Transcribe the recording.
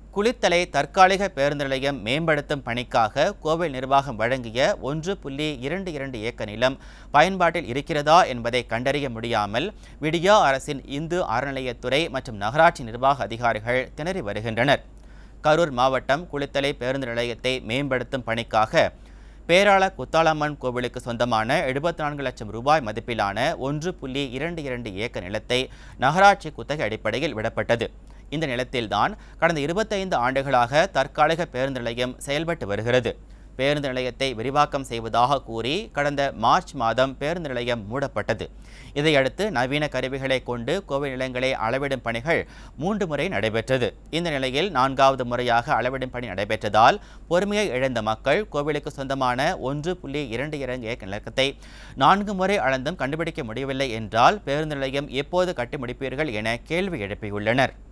குளித்தலை தற்காலிக பேருந்து நிலையம் மேம்படுத்தும் பணிக்காக கோவில் நிர்வாகம் வழங்கிய ஒன்று புள்ளி இரண்டு இரண்டு ஏக்கர் நிலம் பயன்பாட்டில் இருக்கிறதா என்பதை கண்டறிய முடியாமல் விடியா அரசின் இந்து அறநிலையத்துறை மற்றும் நகராட்சி நிர்வாக அதிகாரிகள் திணறி வருகின்றனர் கரூர் மாவட்டம் குளித்தலை பேருந்து நிலையத்தை மேம்படுத்தும் பணிக்காக பேராள குத்தாலம்மன் கோவிலுக்கு சொந்தமான எழுபத்தி நான்கு லட்சம் ரூபாய் மதிப்பிலான ஒன்று புள்ளி இரண்டு இரண்டு ஏக்கர் நிலத்தை நகராட்சி குத்தகை அடிப்படையில் விடப்பட்டது இந்த நிலத்தில்தான் கடந்த இருபத்தைந்து ஆண்டுகளாக தற்காலிக பேருந்து நிலையம் செயல்பட்டு வருகிறது பேருந்து நிலையத்தை விரிவாக்கம் செய்வதாக கூறி கடந்த மார்ச் மாதம் பேருந்து நிலையம் மூடப்பட்டது இதையடுத்து நவீன கருவிகளை கொண்டு கோவில் நிலங்களை அளவிடும் பணிகள் மூன்று முறை நடைபெற்றது இந்த நிலையில் நான்காவது முறையாக அளவிடும் பணி நடைபெற்றதால் பொறுமையை இழந்த மக்கள் கோவிலுக்கு சொந்தமான ஒன்று புள்ளி இரண்டு இரண்டு ஏக்கர் நிலத்தை நான்கு முறை அளந்தும் கண்டுபிடிக்க முடியவில்லை என்றால் பேருந்து நிலையம் எப்போது கட்டி முடிப்பீர்கள் என கேள்வி எழுப்பியுள்ளனர்